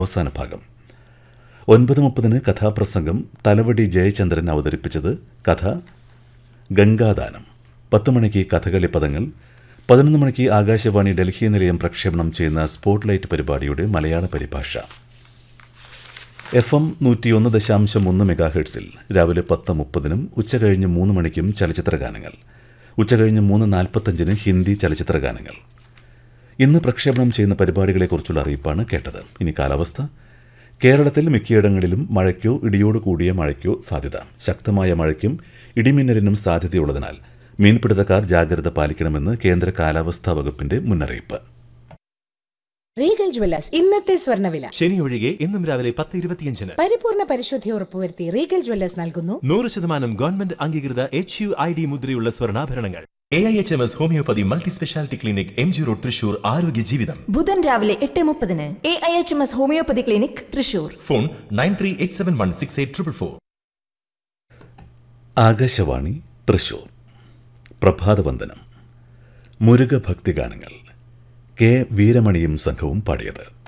അവസാന ഭാഗം ഒൻപത് മുപ്പതിന് കഥാപ്രസംഗം തലവടി ജയചന്ദ്രൻ അവതരിപ്പിച്ചത് കഥ ഗംഗാദാനം പത്ത് മണിക്ക് കഥകളി പദങ്ങൾ പതിനൊന്ന് മണിക്ക് ആകാശവാണി ഡൽഹി നിലയം പ്രക്ഷേപണം ചെയ്യുന്ന സ്പോട്ട്ലൈറ്റ് പരിപാടിയുടെ മലയാള പരിഭാഷ എഫ് എം നൂറ്റിയൊന്ന് ദശാംശം ഒന്ന് മെഗാ ഹെർട്സിൽ രാവിലെ പത്ത് മുപ്പതിനും ഉച്ചകഴിഞ്ഞ് മൂന്ന് മണിക്കും ചലച്ചിത്ര ഗാനങ്ങൾ ഉച്ചകഴിഞ്ഞ് മൂന്ന് നാൽപ്പത്തഞ്ചിന് ഹിന്ദി ചലച്ചിത്ര ഗാനങ്ങൾ ഇന്ന് പ്രക്ഷേപണം ചെയ്യുന്ന പരിപാടികളെക്കുറിച്ചുള്ള അറിയിപ്പാണ് കേട്ടത് ഇനി കാലാവസ്ഥ കേരളത്തിൽ മിക്കയിടങ്ങളിലും മഴയ്ക്കോ ഇടിയോട് കൂടിയ മഴയ്ക്കോ സാധ്യത ശക്തമായ മഴയ്ക്കും ഇടിമിന്നലിനും സാധ്യതയുള്ളതിനാൽ മീൻപിടുത്തക്കാർ ജാഗ്രത പാലിക്കണമെന്ന് കേന്ദ്ര കാലാവസ്ഥാ വകുപ്പിന്റെ മുന്നറിയിപ്പ് റീഗൽ ജ്വല്ലേഴ്സ് ഇന്നത്തെ സ്വർണ്ണവില ശനി ഒഴികെ ഇന്നും രാവിലെ പത്ത് ഇരുപത്തിയഞ്ചിന് പരിപൂർണ പരിശുദ്ധി ഉറപ്പുവരുത്തി റീഗൽ ജ്വല്ലേഴ്സ് നൽകുന്നു നൂറ് ശതമാനം ഗവൺമെന്റ് അംഗീകൃത എച്ച് യു ഐ ഡി മുദ്രയുള്ള സ്വർണ്ണാഭരണങ്ങൾ A I H M S homeopathy multi speciality clinic M G road Thrissur ആരോഗ്യ ജീവിതം ബുധൻ രാവിലെ എട്ട് മുപ്പതിന് A I H M S homeopathy clinic Thrissur phone nine three eight seven one six eight triple four Akashvani Thrissur പ്രഭാതവന്ദനം മുരുക ഭക്തിഗാനങ്ങൾ കെ വീരമണിയും സംഘവും പാടിയത്